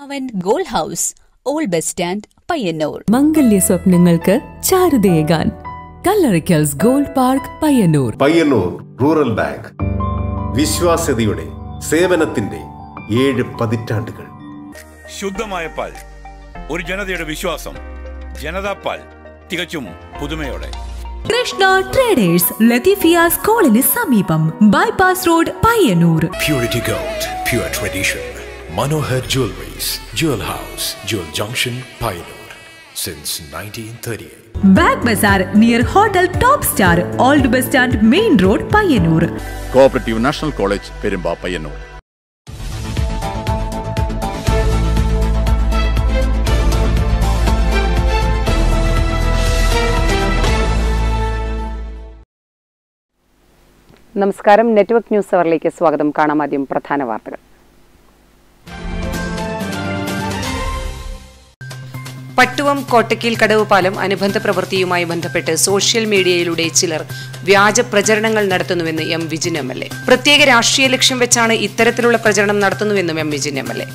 അവൻ gold house old bus stand Payyanur മംഗല്യ സ്വപ്നങ്ങൾക്ക് ചാരുതയേകാൻ Kallarikkals gold park Payyanur Payyanur rural bank വിശ്വാസ്യതയുടെ സേവനത്തിന്റെ ഏഴ് പതിറ്റാണ്ടുകൾ ശുദ്ധമായ പാൽ ഒരു ജനതയുടെ വിശ്വാസം ജനതാ പാൽ തികച്ചും പുതുമയോടെ കൃഷ്ണ ട്രേഡേഴ്സ് ലത്തീഫിയ സ്കൂളിന് സമീപം bypass road Payyanur Purity Gold, pure tradition. Manohar Jewelries, Jewel House, Jewel Junction, Pioneer. Since 1938. Bag bazaar near hotel top star old bus stand main road Payyanur cooperative national college Perumba Payyanur നമസ്കാരം നെറ്റ്വർക്ക് ന്യൂസ് അവറിലേക്ക് സ്വാഗതം കാണാം ആദ്യം പ്രധാന വാർത്തകൾ പട്ടുവം കോട്ടക്കീൽ കടവ് പാലം അനുബന്ധ പ്രവൃത്തിയുമായി ബന്ധപ്പെട്ട് സോഷ്യൽ മീഡിയയിലൂടെ ചിലർ വ്യാജ പ്രചരണങ്ങൾ നടത്തുന്നുവെന്ന് M Vijin M L A പ്രത്യേക രാഷ്ട്രീയ ലക്ഷ്യം വെച്ചാണ് ഇത്തരത്തിലുള്ള പ്രചരണം നടത്തുന്നുവെന്നും M Vijin M L A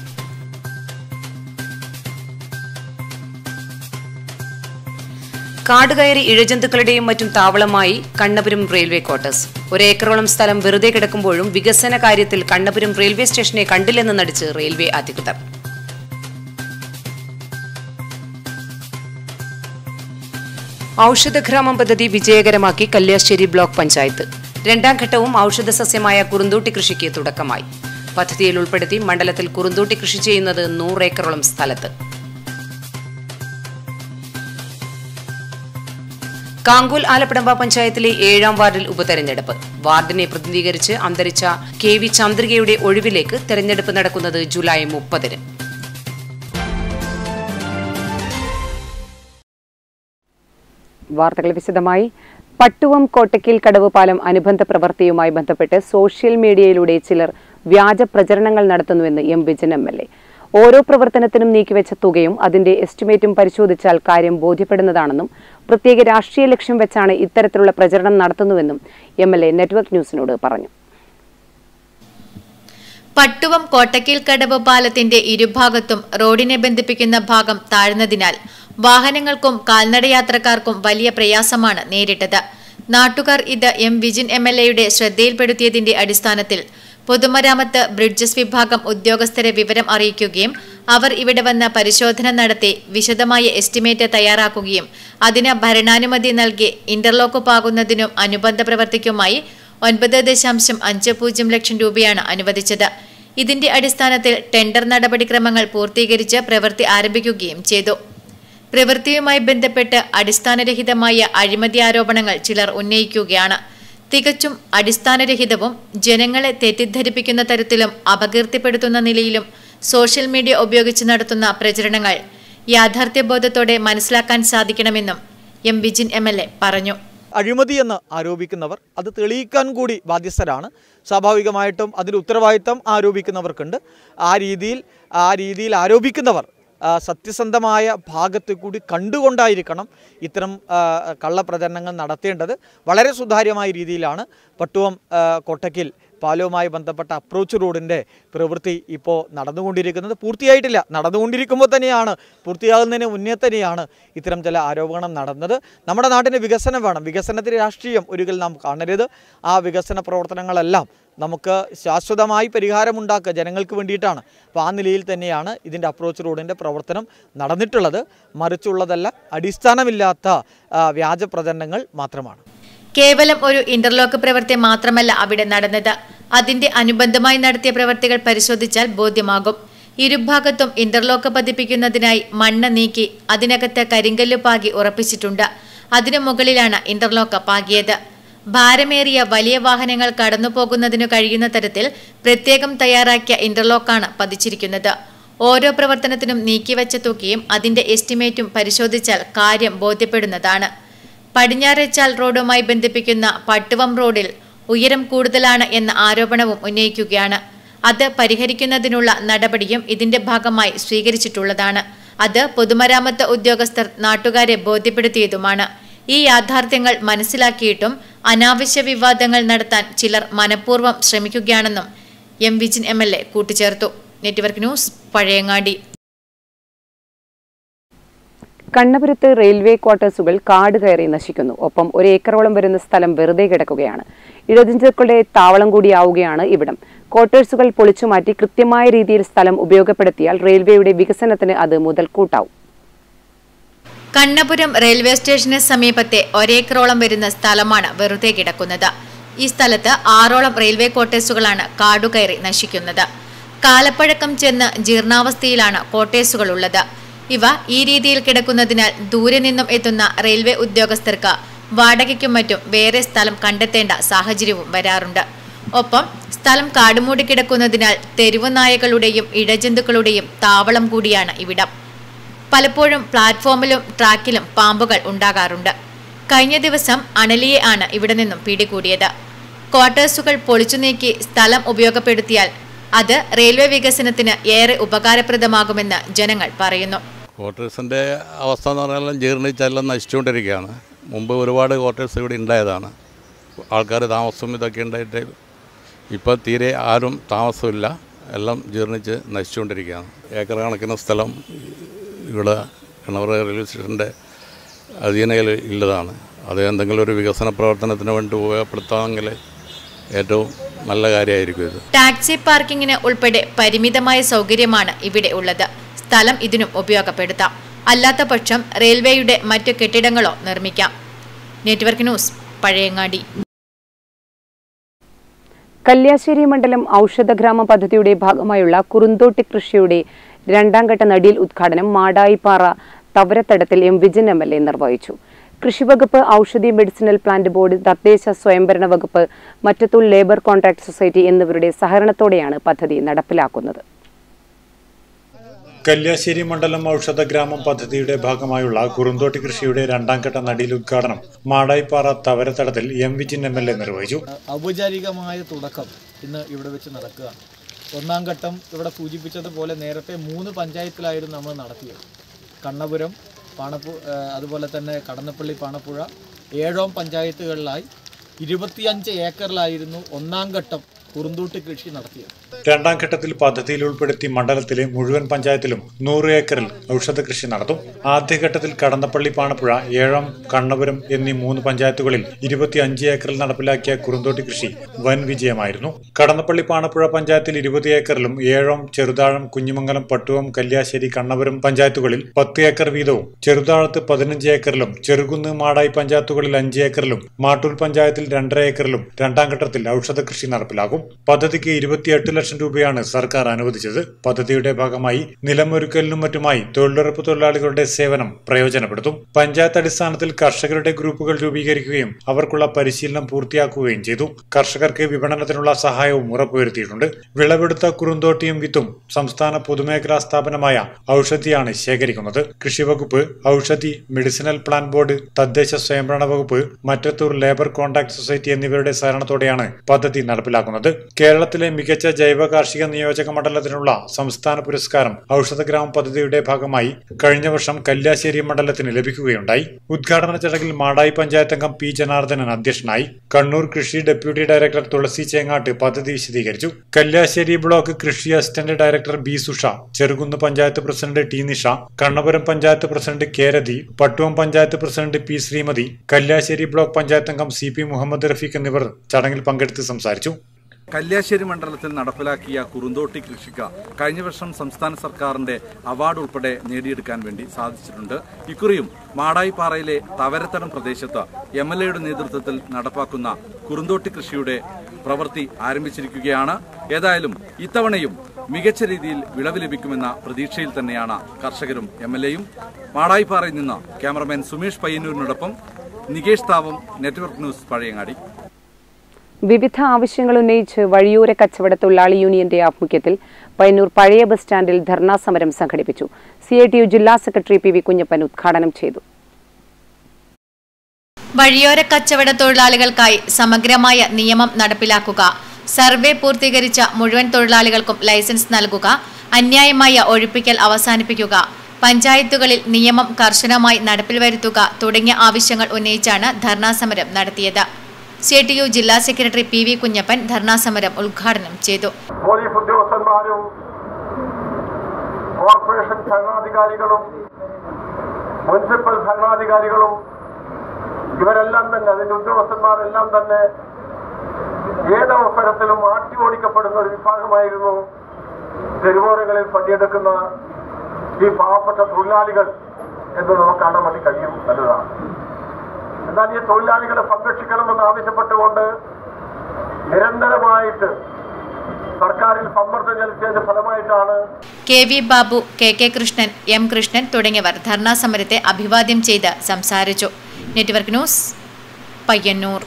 കാടുകയറി ഇഴജന്തുക്കളുടെയും മറ്റും താവളമായി കണ്ണപുരം റെയിൽവേ ക്വാർട്ടേഴ്സ് ഒരേക്കറോളം സ്ഥലം വെറുതെ കിടക്കുമ്പോഴും വികസന കാര്യത്തിൽ കണ്ണപുരം റെയിൽവേ സ്റ്റേഷനെ കണ്ടില്ലെന്ന് നടിച്ച് റെയിൽവേ അധികൃതർ ഔഷധഗ്രാമം പദ്ധതി വിജയകരമാക്കി കല്യാശ്ശേരി ബ്ലോക്ക് പഞ്ചായത്ത് രണ്ടാം ഘട്ടവും ഔഷധ സസ്യമായ കുറുന്തൂട്ടി കൃഷിക്ക് തുടക്കമായി പദ്ധതിയിൽ ഉൾപ്പെടുത്തി മണ്ഡലത്തിൽ കുറുന്തൂട്ടി കൃഷി ചെയ്യുന്നത് നൂറേക്കറോളം സ്ഥലത്ത് കാങ്കൂൽ ആലപ്പടമ്പ പഞ്ചായത്തിലെ ഏഴാം വാർഡിൽ ഉപതെരഞ്ഞെടുപ്പ് വാർഡിനെ പ്രതിനിധീകരിച്ച് അന്തരിച്ച കെ വി ചന്ദ്രികയുടെ ഒഴിവിലേക്ക് തെരഞ്ഞെടുപ്പ് നടക്കുന്നത് ജൂലൈ മുപ്പതിന് വാർത്തകൾ വിശദമായി പട്ടുവം കോട്ടക്കീൽ കടവ് പാലം അനുബന്ധ പ്രവൃത്തിയുമായി ബന്ധപ്പെട്ട് സോഷ്യൽ മീഡിയയിലൂടെ ചിലർ വ്യാജ പ്രചരണങ്ങൾ നടത്തുന്നുവെന്ന് M Vijin M L A ഓരോ പ്രവർത്തനത്തിനും നീക്കിവെച്ച തുകയും അതിന്റെ എസ്റ്റിമേറ്റും പരിശോധിച്ചാൽ കാര്യം ബോധ്യപ്പെടുന്നതാണെന്നും പ്രത്യേക രാഷ്ട്രീയ ലക്ഷ്യം വെച്ചാണ് ഇത്തരത്തിലുള്ള പ്രചരണം നടത്തുന്നുവെന്നും എം എൽ എ നെറ്റ്വർക്ക് ന്യൂസിനോട് പറഞ്ഞു പട്ടുവം കോട്ടക്കീൽ കടവ് പാലത്തിന്റെ ഇരുഭാഗത്തും റോഡിനെ ബന്ധിപ്പിക്കുന്ന ഭാഗം താഴ്ന്നതിനാൽ വാഹനങ്ങൾക്കും കാൽനടയാത്രക്കാർക്കും വലിയ പ്രയാസമാണ് നേരിട്ടത് നാട്ടുകാർ ഇത് എം വിജിൻ എം എൽ എയുടെ ശ്രദ്ധയിൽപ്പെടുത്തിയതിന്റെ അടിസ്ഥാനത്തിൽ പൊതുമരാമത്ത് ബ്രിഡ്ജസ് വിഭാഗം ഉദ്യോഗസ്ഥരെ വിവരം അറിയിക്കുകയും അവർ ഇവിടെ വന്ന് പരിശോധന നടത്തി വിശദമായ എസ്റ്റിമേറ്റ് തയ്യാറാക്കുകയും അതിന് ഭരണാനുമതി നൽകി ഇന്റർലോക്ക് പാകുന്നതിനും അനുബന്ധ പ്രവർത്തിക്കുമായി ഒൻപത് ദശാംശം അഞ്ച് പൂജ്യം ലക്ഷം രൂപയാണ് അനുവദിച്ചത് ഇതിന്റെ അടിസ്ഥാനത്തിൽ ടെൻഡർ നടപടിക്രമങ്ങൾ പൂർത്തീകരിച്ച് പ്രവൃത്തി ആരംഭിക്കുകയും ചെയ്തു പ്രവൃത്തിയുമായി ബന്ധപ്പെട്ട് അടിസ്ഥാനരഹിതമായ അഴിമതി ആരോപണങ്ങൾ ചിലർ ഉന്നയിക്കുകയാണ് തികച്ചും അടിസ്ഥാനരഹിതവും ജനങ്ങളെ തെറ്റിദ്ധരിപ്പിക്കുന്ന തരത്തിലും അപകീർത്തിപ്പെടുത്തുന്ന നിലയിലും സോഷ്യൽ മീഡിയ ഉപയോഗിച്ച് നടത്തുന്ന പ്രചരണങ്ങൾ യാഥാർത്ഥ്യബോധത്തോടെ മനസ്സിലാക്കാൻ സാധിക്കണമെന്നും എം വിജിൻ എം പറഞ്ഞു അഴിമതിയെന്ന് ആരോപിക്കുന്നവർ അത് തെളിയിക്കാൻ കൂടി ബാധ്യസ്ഥരാണ് സ്വാഭാവികമായിട്ടും അതിന് ഉത്തരവാദിത്തം ആരോപിക്കുന്നവർക്കുണ്ട് ആ രീതിയിൽ ആ രീതിയിൽ ആരോപിക്കുന്നവർ ആ, സത്യസന്ധമായ ഭാഗത്ത് കൂടി കണ്ടുകൊണ്ടായിരിക്കണം ഇത്തരം ആ, കള്ളപ്രചരണങ്ങൾ നടത്തേണ്ടത് വളരെ സുതാര്യമായ രീതിയിലാണ് പട്ടുവം ആ, കൊട്ടക്കിൽ പാലവുമായി ബന്ധപ്പെട്ട അപ്രോച്ച് റോഡിൻ്റെ പ്രവൃത്തി ഇപ്പോൾ നടന്നുകൊണ്ടിരിക്കുന്നത് പൂർത്തിയായിട്ടില്ല നടന്നുകൊണ്ടിരിക്കുമ്പോൾ തന്നെയാണ് പൂർത്തിയാകുന്നതിന് മുന്നേ തന്നെയാണ് ഇത്തരം ചില ആരോപണം നടന്നത് നമ്മുടെ നാട്ടിന് വികസനം വേണം വികസനത്തിന് രാഷ്ട്രീയം ഒരിക്കൽ നാം കാണരുത് ആ വികസന പ്രവർത്തനങ്ങളെല്ലാം നമുക്ക് ശാശ്വതമായി പരിഹാരമുണ്ടാക്കുക ജനങ്ങൾക്ക് വേണ്ടിയിട്ടാണ് അപ്പോൾ ആ നിലയിൽ തന്നെയാണ് ഇതിൻ്റെ അപ്രോച്ച് റോഡിൻ്റെ പ്രവർത്തനം നടന്നിട്ടുള്ളത് മറിച്ചുള്ളതല്ല അടിസ്ഥാനമില്ലാത്ത ആ, വ്യാജ പ്രചരണങ്ങൾ മാത്രമാണ് കേവലം ഒരു ഇന്റർലോക്ക് പ്രവൃത്തി മാത്രമല്ല അവിടെ നടന്നത് അതിന്റെ അനുബന്ധമായി നടത്തിയ പ്രവൃത്തികൾ പരിശോധിച്ചാൽ ബോധ്യമാകും ഇരുഭാഗത്തും ഇന്റർലോക്ക് പതിപ്പിക്കുന്നതിനായി മണ്ണ് നീക്കി അതിനകത്ത് കരിങ്കല്ല് പാകി ഉറപ്പിച്ചിട്ടുണ്ട് അതിനു മുകളിലാണ് ഇന്റർലോക്ക് പാകിയത് ഭാരമേറിയ വലിയ വാഹനങ്ങൾ കടന്നു പോകുന്നതിനു കഴിയുന്ന തരത്തിൽ പ്രത്യേകം തയ്യാറാക്കിയ ഇന്റർലോക്കാണ് പതിച്ചിരിക്കുന്നത് ഓരോ പ്രവർത്തനത്തിനും നീക്കിവച്ച തുകയും അതിന്റെ എസ്റ്റിമേറ്റും പരിശോധിച്ചാൽ കാര്യം ബോധ്യപ്പെടുന്നതാണ് പടിഞ്ഞാറേച്ചാൽ റോഡുമായി ബന്ധിപ്പിക്കുന്ന പട്ടുവം റോഡിൽ ഉയരം കൂടുതലാണ് എന്ന ആരോപണവും ഉന്നയിക്കുകയാണ് അത് പരിഹരിക്കുന്നതിനുള്ള നടപടിയും ഇതിന്റെ ഭാഗമായി സ്വീകരിച്ചിട്ടുള്ളതാണ് അത് പൊതുമരാമത്ത് ഉദ്യോഗസ്ഥർ നാട്ടുകാരെ ബോധ്യപ്പെടുത്തിയതുമാണ് ഈ യാഥാർത്ഥ്യങ്ങൾ മനസ്സിലാക്കിയിട്ടും അനാവശ്യ വിവാദങ്ങൾ നടത്താൻ ചിലർ മനഃപൂർവ്വം ശ്രമിക്കുകയാണെന്നും M Vijin M L A കൂട്ടിച്ചേർത്തു നെറ്റ്വർക്ക് ന്യൂസ് പഴയങ്ങാടി കണ്ണപുരത്ത് റെയിൽവേ ക്വാർട്ടേഴ്സുകൾ കാട് കയറി നശിക്കുന്നു ഒപ്പം ഒരു ഏക്കറോളം വരുന്ന സ്ഥലം വെറുതെ കിടക്കുകയാണ് ഇഴജന്തുക്കളുടെ താവളം കൂടിയാവുകയാണ് ഇവിടം ക്വാർട്ടേഴ്സുകൾ പൊളിച്ചുമാറ്റി കൃത്യമായ രീതിയിൽ സ്ഥലം ഉപയോഗപ്പെടുത്തിയാൽ റെയിൽവേയുടെ വികസനത്തിന് അത് മുതൽക്കൂട്ടാവും കണ്ണപുരം റെയിൽവേ സ്റ്റേഷന് സമീപത്തെ ഒരേക്കറോളം വരുന്ന സ്ഥലമാണ് വെറുതെ കിടക്കുന്നത് ഈ സ്ഥലത്ത് ആറോളം റെയിൽവേ ക്വാർട്ടേഴ്സുകളാണ് കാടുകയറി നശിക്കുന്നത് കാലപ്പഴക്കം ചെന്ന് ജീർണാവസ്ഥയിലാണ് ക്വാർട്ടേഴ്സുകൾ ഉള്ളത് ഇവ ഈ രീതിയിൽ കിടക്കുന്നതിനാൽ ദൂരെ നിന്നും എത്തുന്ന റെയിൽവേ ഉദ്യോഗസ്ഥർക്ക് വാടകയ്ക്കും മറ്റും വേറെ സ്ഥലം കണ്ടെത്തേണ്ട സാഹചര്യവും വരാറുണ്ട് ഒപ്പം സ്ഥലം കാടുമൂടി കിടക്കുന്നതിനാൽ തെരുവ് നായകളുടെയും ഇഴജന്തുക്കളുടെയും താവളം കൂടിയാണ് ഇവിടം പലപ്പോഴും പ്ലാറ്റ്ഫോമിലും ട്രാക്കിലും പാമ്പുകൾ ഉണ്ടാകാറുണ്ട് കഴിഞ്ഞ ദിവസം അണലിയെ ആണ് ഇവിടെ നിന്നും പിടികൂടിയത് ക്വാർട്ടേഴ്സുകൾ പൊളിച്ചു നീക്കി സ്ഥലം ഉപയോഗപ്പെടുത്തിയാൽ അത് റെയിൽവേ വികസനത്തിന് ഏറെ ഉപകാരപ്രദമാകുമെന്ന് ജനങ്ങൾ പറയുന്നു ക്വാർട്ടേഴ്സിൻ്റെ അവസ്ഥ എന്ന് പറഞ്ഞാൽ ജീർണിച്ചെല്ലാം നശിച്ചുകൊണ്ടിരിക്കുകയാണ് മുമ്പ് ഒരുപാട് ക്വാർട്ടേഴ്സ് ഇവിടെ ഉണ്ടായതാണ് ആൾക്കാർ താമസവും ഇതൊക്കെ ഉണ്ടായിട്ട് ഇപ്പോൾ തീരെ ആരും താമസമില്ല എല്ലാം ജീർണിച്ച് നശിച്ചുകൊണ്ടിരിക്കുകയാണ് ഏക്കർ കണക്കിന് സ്ഥലം ഇവിടെ കിണർ റെയിൽവേ സ്റ്റേഷൻ്റെ അധീനയിൽ ഉള്ളതാണ് അത് എന്തെങ്കിലും ഒരു വികസന പ്രവർത്തനത്തിന് വേണ്ടി ഉപയോഗപ്പെടുത്താമെങ്കിൽ ഏറ്റവും നല്ല കാര്യമായിരിക്കും ഇത് ടാക്സി പാർക്കിങ്ങിന് ഉൾപ്പെടെ പരിമിതമായ സൗകര്യമാണ് ഇവിടെ ഉള്ളത് സ്ഥലം ഇതിനും ഉപയോഗപ്പെടുത്താം അല്ലാത്ത പക്ഷം റെയിൽവേയുടെ മറ്റു കെട്ടിടങ്ങളോ നിർമ്മിക്കാം നെറ്റ്വർക്ക് ന്യൂസ് പഴയങ്ങാടി കല്യാശ്ശേരി മണ്ഡലം ഔഷധഗ്രാമ പദ്ധതിയുടെ ഭാഗമായുള്ള കുറുന്തോട്ടി കൃഷിയുടെ രണ്ടാം ഘട്ട നടിയിൽ ഉദ്ഘാടനം മാടായിപ്പാറ തവരത്തടത്തിൽ M Vijayan M L A നിർവഹിച്ചു കൃഷിവകുപ്പ് ഔഷധി മെഡിസിനൽ പ്ലാന്റ് ബോർഡ് തദ്ദേശ സ്വയംഭരണ വകുപ്പ് മറ്റത്തൂർ ലേബർ കോൺട്രാക്ട് സൊസൈറ്റി എന്നിവരുടെ സഹകരണത്തോടെയാണ് പദ്ധതി നടപ്പിലാക്കുന്നത് കല്യാശ്ശേരി മണ്ഡലം ഔഷധഗ്രാമം പദ്ധതിയുടെ ഭാഗമായുള്ള കുറുന്തോട്ടി കൃഷിയുടെ രണ്ടാം ഘട്ട നടിയിൽ ഉദ്ഘാടനം മാടായിപ്പാറ തവരത്തടത്തിൽ M Vijin M L A നിർവഹിച്ചു ഔപചാരികമായ തുടക്കം ഇന്ന് ഇവിടെ വെച്ച് നടക്കുകയാണ് ഒന്നാം ഘട്ടം ഇവിടെ സൂചിപ്പിച്ചതുപോലെ നേരത്തെ മൂന്ന് പഞ്ചായത്തിലായിരുന്നു നമ്മൾ നടത്തിയത് കണ്ണപുരം പാണപ്പു ഏഹ് അതുപോലെ തന്നെ കടന്നപ്പള്ളി പാണപ്പുഴ ഏഴോം പഞ്ചായത്തുകളിലായി ഇരുപത്തിയഞ്ച് ഏക്കറിലായിരുന്നു ഒന്നാം ഘട്ടം കുറുന്തൂട്ടി കൃഷി നടത്തിയത് രണ്ടാം ഘട്ടത്തിൽ പദ്ധതിയിൽ ഉൾപ്പെടുത്തി മണ്ഡലത്തിലെ മുഴുവൻ പഞ്ചായത്തിലും നൂറ് ഏക്കറിൽ ഔഷധ കൃഷി നടത്തും ആദ്യഘട്ടത്തിൽ കടന്നപ്പള്ളി പാണപ്പുഴ ഏഴം കണ്ണപുരം എന്നീ മൂന്ന് പഞ്ചായത്തുകളിൽ ഇരുപത്തിയഞ്ച് ഏക്കറിൽ നടപ്പിലാക്കിയ കുറുന്തോട്ടി കൃഷി വൻ വിജയമായിരുന്നു കടന്നപ്പള്ളി പാണപ്പുഴ പഞ്ചായത്തിൽ ഇരുപത് ഏക്കറിലും ഏഴം ചെറുതാഴം കുഞ്ഞിമംഗലം പട്ടുവം കല്യാശ്ശേരി കണ്ണപുരം പഞ്ചായത്തുകളിൽ പത്ത് ഏക്കർ വീതവും ചെറുതാഴത്ത് പതിനഞ്ച് ഏക്കറിലും ചെറുകുന്ന് മാടായി പഞ്ചായത്തുകളിൽ അഞ്ച് ഏക്കറിലും മാട്ടൂർ പഞ്ചായത്തിൽ രണ്ടര ഏക്കറിലും രണ്ടാം ഘട്ടത്തിൽ ഔഷധ കൃഷി നടപ്പിലാകും പദ്ധതിക്ക് ഇരുപത്തിയെട്ട് ലക്ഷം രൂപയാണ് സർക്കാർ അനുവദിച്ചത് പദ്ധതിയുടെ ഭാഗമായി നിലമൊരുക്കലിനും മറ്റുമായി തൊഴിലുറപ്പ് തൊഴിലാളികളുടെ സേവനം പ്രയോജനപ്പെടുത്തും പഞ്ചായത്ത് അടിസ്ഥാനത്തിൽ കർഷകരുടെ ഗ്രൂപ്പുകൾ രൂപീകരിക്കുകയും അവർക്കുള്ള പരിശീലനം പൂർത്തിയാക്കുകയും ചെയ്തു കർഷകർക്ക് വിപണനത്തിനുള്ള സഹായവും ഉറപ്പുവരുത്തിയിട്ടുണ്ട് വിളവെടുത്ത കുറുന്തോട്ടിയും വിത്തും സംസ്ഥാന പൊതുമേഖലാ സ്ഥാപനമായ ഔഷധിയാണ് ശേഖരിക്കുന്നത് കൃഷിവകുപ്പ് ഔഷധി മെഡിസിനൽ പ്ലാൻ ബോർഡ് തദ്ദേശ സ്വയംഭരണ വകുപ്പ് മറ്റത്തൂർ ലേബർ കോൺട്രാക്ട് സൊസൈറ്റി എന്നിവരുടെ സഹകരണത്തോടെയാണ് പദ്ധതി നടപ്പിലാക്കുന്നത് കേരളത്തിലെ മികച്ച ജൈവ കാർഷിക നിയോജക മണ്ഡലത്തിനുള്ള സംസ്ഥാന പുരസ്കാരം ഔഷധഗ്രാമ പദ്ധതിയുടെ ഭാഗമായി കഴിഞ്ഞ വർഷം കല്യാശ്ശേരി മണ്ഡലത്തിന് ലഭിക്കുകയുണ്ടായി ഉദ്ഘാടന ചടങ്ങിൽ മാടായി പഞ്ചായത്ത് അംഗം പി ജനാർദ്ദനൻ അധ്യക്ഷനായി കണ്ണൂർ കൃഷി ഡെപ്യൂട്ടി ഡയറക്ടർ തുളസി ചേങ്ങാട്ട് പദ്ധതി വിശദീകരിച്ചു കല്യാശ്ശേരി ബ്ലോക്ക് കൃഷി assistant director B Susha Cherukunnu panchayat president T Nisha Kannapuram panchayat president K Rathi Pattuvam panchayat president P Sreemathi Kalliasseri block panchayat അംഗം സി പി മുഹമ്മദ് റഫീഖ് എന്നിവർ ചടങ്ങിൽ പങ്കെടുത്ത് സംസാരിച്ചു കല്യാശ്ശേരി മണ്ഡലത്തിൽ നടപ്പിലാക്കിയ കുറുന്തോട്ടി കൃഷിക്ക് കഴിഞ്ഞ വർഷം സംസ്ഥാന സർക്കാരിന്റെ അവാർഡ് ഉൾപ്പെടെ നേടിയെടുക്കാൻ വേണ്ടി സാധിച്ചിട്ടുണ്ട് ഇക്കുറിയും മാടായിപ്പാറയിലെ തവരത്തടം പ്രദേശത്ത് എം എൽ എയുടെ നേതൃത്വത്തിൽ നടപ്പാക്കുന്ന കുറുന്തോട്ടി കൃഷിയുടെ പ്രവൃത്തി ആരംഭിച്ചിരിക്കുകയാണ് ഏതായാലും ഇത്തവണയും മികച്ച രീതിയിൽ വിളവ് ലഭിക്കുമെന്ന പ്രതീക്ഷയിൽ തന്നെയാണ് കർഷകരും എം എൽ എയും മാടായിപ്പാറയിൽ നിന്ന് ക്യാമറമാൻ സുമേഷ് പയ്യന്നൂരിനോടൊപ്പം നികേഷ് താവം നെറ്റ്വർക്ക് ന്യൂസ് പഴയങ്ങാടി വിവിധ ആവശ്യങ്ങൾ ഉന്നയിച്ച് വഴിയോര കച്ചവട തൊഴിലാളി യൂണിയന്റെ ആഭിമുഖ്യത്തിൽ പയ്യന്നൂർ പഴയ ബസ് സ്റ്റാൻഡിൽ ധർണാ സമരം സംഘടിപ്പിച്ചു സി ഐ ടി യു ജില്ലാ സെക്രട്ടറി പി വി കുഞ്ഞപ്പൻ ഉദ്ഘാടനം ചെയ്തു വഴിയോര കച്ചവട തൊഴിലാളികൾക്കായി സമഗ്രമായ നിയമം നടപ്പിലാക്കുക സർവേ പൂർത്തീകരിച്ച മുഴുവൻ തൊഴിലാളികൾക്കും ലൈസൻസ് നൽകുക അന്യായമായ ഒഴിപ്പിക്കൽ അവസാനിപ്പിക്കുക പഞ്ചായത്തുകളിൽ നിയമം കർശനമായി നടപ്പിൽ വരുത്തുക തുടങ്ങിയ ആവശ്യങ്ങൾ ഉന്നയിച്ചാണ് ധർണാ സമരം നടത്തിയത് സി ടി യു ജില്ലാ secretary P V Kunhappan dharna സമരം ഉദ്ഘാടനം ചെയ്തു പോലീസ് ഉദ്യോഗസ്ഥന്മാരും കോർപ്പറേഷൻ ഭരണാധികാരികളും മുനിസിപ്പൽ ഭരണാധികാരികളും ഇവരെല്ലാം തന്നെ അതിന്റെ ഉദ്യോഗസ്ഥന്മാരെല്ലാം തന്നെ ഏതവസരത്തിലും ആട്ടി ഓടിക്കപ്പെടുന്ന ഒരു വിഭാഗമായിരുന്നു തെരുവോരങ്ങളിൽ പണിയെടുക്കുന്ന ഈ പാവപ്പെട്ട തൊഴിലാളികൾ എന്ന് നമുക്ക് കാണാൻ വേണ്ടി കഴിയും എന്നതാണ് എന്നാൽ ഈ തൊഴിലാളികളെ സംരക്ഷിക്കണമെന്ന് ആവശ്യപ്പെട്ടുകൊണ്ട് നിരന്തരമായിട്ട് സർക്കാരിൽ സമ്മർദ്ദം ചെലുത്തിയതിന്റെ ഫലമായിട്ടാണ് K V Babu K K Krishnan M Krishnan തുടങ്ങിയവർ ധർണാ സമരത്തെ അഭിവാദ്യം ചെയ്ത് സംസാരിച്ചു നെറ്റ്വർക്ക് ന്യൂസ് പയ്യന്നൂർ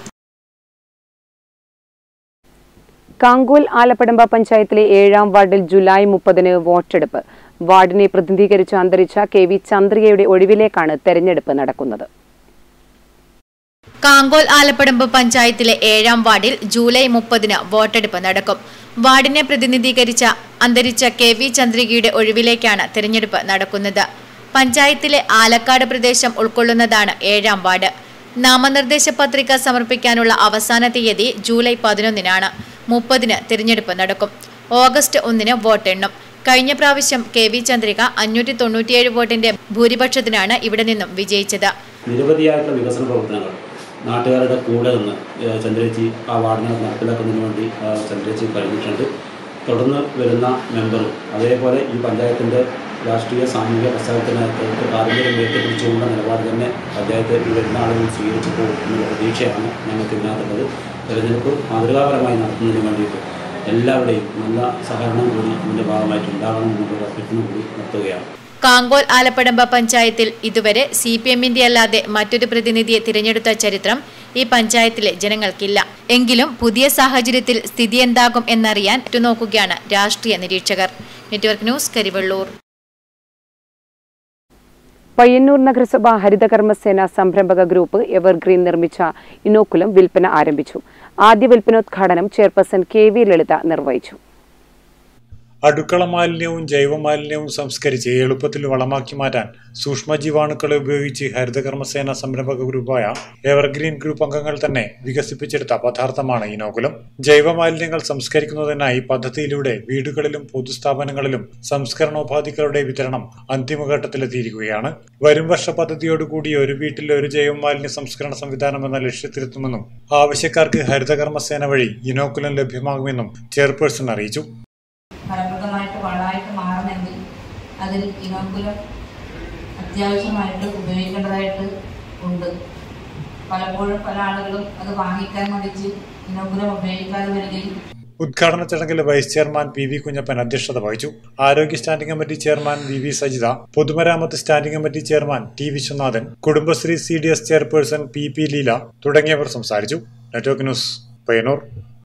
കാങ്കോൽ ആലപ്പടമ്പ പഞ്ചായത്തിലെ ഏഴാം വാർഡിൽ ജൂലൈ മുപ്പതിന് വോട്ടെടുപ്പ് വാർഡിനെ പ്രതിനിധീകരിച്ച് അന്തരിച്ച കെ വി ചന്ദ്രികയുടെ ഒഴിവിലേക്കാണ് തെരഞ്ഞെടുപ്പ് നടക്കുന്നത് കാങ്കോൽ ആലപ്പടമ്പ് പഞ്ചായത്തിലെ ഏഴാം വാർഡിൽ ജൂലൈ മുപ്പതിന് വോട്ടെടുപ്പ് നടക്കും വാർഡിനെ പ്രതിനിധീകരിച്ച അന്തരിച്ച കെ വി ചന്ദ്രികയുടെ ഒഴിവിലേക്കാണ് തിരഞ്ഞെടുപ്പ് നടക്കുന്നത് പഞ്ചായത്തിലെ ആലക്കാട് പ്രദേശം ഉൾക്കൊള്ളുന്നതാണ് ഏഴാം വാർഡ് നാമനിർദ്ദേശ പത്രിക സമർപ്പിക്കാനുള്ള അവസാന തീയതി ജൂലൈ പതിനൊന്നിനാണ് മുപ്പതിന് തിരഞ്ഞെടുപ്പ് നടക്കും ഓഗസ്റ്റ് ഒന്നിന് വോട്ടെണ്ണും കഴിഞ്ഞ പ്രാവശ്യം കെ വി ചന്ദ്രിക അഞ്ഞൂറ്റി തൊണ്ണൂറ്റിയേഴ് വോട്ടിന്റെ ഭൂരിപക്ഷത്തിനാണ് ഇവിടെ നിന്നും വിജയിച്ചത് നിരവധിയായിട്ടുള്ള വികസന പ്രവർത്തനങ്ങൾ നാട്ടുകാരുടെ കൂടെ നിന്ന് ഏഹ് ചന്ദ്രേച്ചി ആ വാർഡിനെ നടപ്പിലാക്കുന്നതിന് വേണ്ടി ആ, ചന്ദ്രേച്ചി കഴിഞ്ഞിട്ടുണ്ട് തുടർന്ന് വരുന്ന മെമ്പറും അതേപോലെ ഈ പഞ്ചായത്തിൻ്റെ രാഷ്ട്രീയ സാമൂഹിക പശ്ചാത്തലത്തിനകത്ത് പാരമ്പര്യം ഉയർത്തിപ്പിടിച്ചുകൊണ്ട നിലപാട് തന്നെ പഞ്ചായത്ത് ഈ വരുന്ന ആളുകൾ സ്വീകരിച്ചു പോകും എന്നുള്ള പ്രതീക്ഷയാണ് ഞങ്ങൾക്ക് ഇതിനകത്തുള്ളത് തെരഞ്ഞെടുപ്പ് മാതൃകാപരമായി നടത്തുന്നതിന് വേണ്ടിയിട്ട് എല്ലാവരുടെയും നല്ല സഹകരണം കൂടി ഇതിൻ്റെ ഭാഗമായിട്ട് ഉണ്ടാകണം എന്നുള്ള അഭ്യർത്ഥന കൂടി നടത്തുകയാണ് കാങ്കോൽ ആലപ്പടമ്പ പഞ്ചായത്തിൽ ഇതുവരെ സി പി എമ്മിന്റെ അല്ലാതെ മറ്റൊരു പ്രതിനിധിയെ തിരഞ്ഞെടുത്ത ചരിത്രം ഈ പഞ്ചായത്തിലെ ജനങ്ങൾക്കില്ല എങ്കിലും പുതിയ സാഹചര്യത്തിൽ സ്ഥിതി എന്താകും എന്നറിയാൻ ഉറ്റുനോക്കുകയാണ് രാഷ്ട്രീയ നിരീക്ഷകർ നെറ്റ്വർക്ക് ന്യൂസ് കരിവള്ളൂർ പയ്യന്നൂർ നഗരസഭ ഹരിതകർമ്മസേന സംരംഭക ഗ്രൂപ്പ് എവർഗ്രീൻ നിർമ്മിച്ച ഇനോക്കുലം വിൽപ്പന ആരംഭിച്ചു ആദ്യ വിൽപ്പനോദ്ഘാടനം ചെയർപേഴ്സൺ കെ വി ലളിത നിർവഹിച്ചു അടുക്കള മാലിന്യവും ജൈവമാലിന്യവും സംസ്കരിച്ച് എളുപ്പത്തിൽ വളമാക്കി മാറ്റാൻ സൂക്ഷ്മജീവാണുക്കളെ ഉപയോഗിച്ച് ഹരിതകർമ്മസേന സംരംഭക ഗ്രൂപ്പായ എവർഗ്രീൻ ഗ്രൂപ്പ് അംഗങ്ങൾ തന്നെ വികസിപ്പിച്ചെടുത്ത പദാർത്ഥമാണ് ഇനോകുലം ജൈവമാലിന്യങ്ങൾ സംസ്കരിക്കുന്നതിനായി പദ്ധതിയിലൂടെ വീടുകളിലും പൊതുസ്ഥാപനങ്ങളിലും സംസ്കരണോപാധികളുടെ വിതരണം അന്തിമഘട്ടത്തിലെത്തിയിരിക്കുകയാണ് വരും വർഷ പദ്ധതിയോടുകൂടി ഒരു വീട്ടിൽ ഒരു ജൈവമാലിന്യ സംസ്കരണ സംവിധാനം എന്ന ലക്ഷ്യത്തിലെത്തുമെന്നും ആവശ്യക്കാർക്ക് ഹരിതകർമ്മസേന വഴി ഇനോക്കുലം ലഭ്യമാകുമെന്നും ചെയർപേഴ്സൺ അറിയിച്ചു ഫലപ്രദമായിട്ട് വളമായിട്ട് മാറണമെങ്കിൽ അതിൽ ഇനോക്കുലം അത്യാവശ്യമായിട്ട് ഉപയോഗിക്കേണ്ടതായിട്ട് ഉണ്ട് പലപ്പോഴും പല ആളുകളും അത് വാങ്ങിക്കാൻ മടിച്ച് ഇനോക്കുലം ഉപയോഗിക്കാതെ വരികയും ഉദ്ഘാടന ചടങ്ങിൽ vice chairman P V Kunhappan അധ്യക്ഷത വഹിച്ചു ആരോഗ്യ standing committee chairman V V Sajitha പൊതുമരാമത്ത് standing committee chairman T Viswanathan Kudumbashree C D S chairperson P P Leela തുടങ്ങിയവർ സംസാരിച്ചു network news Payyanur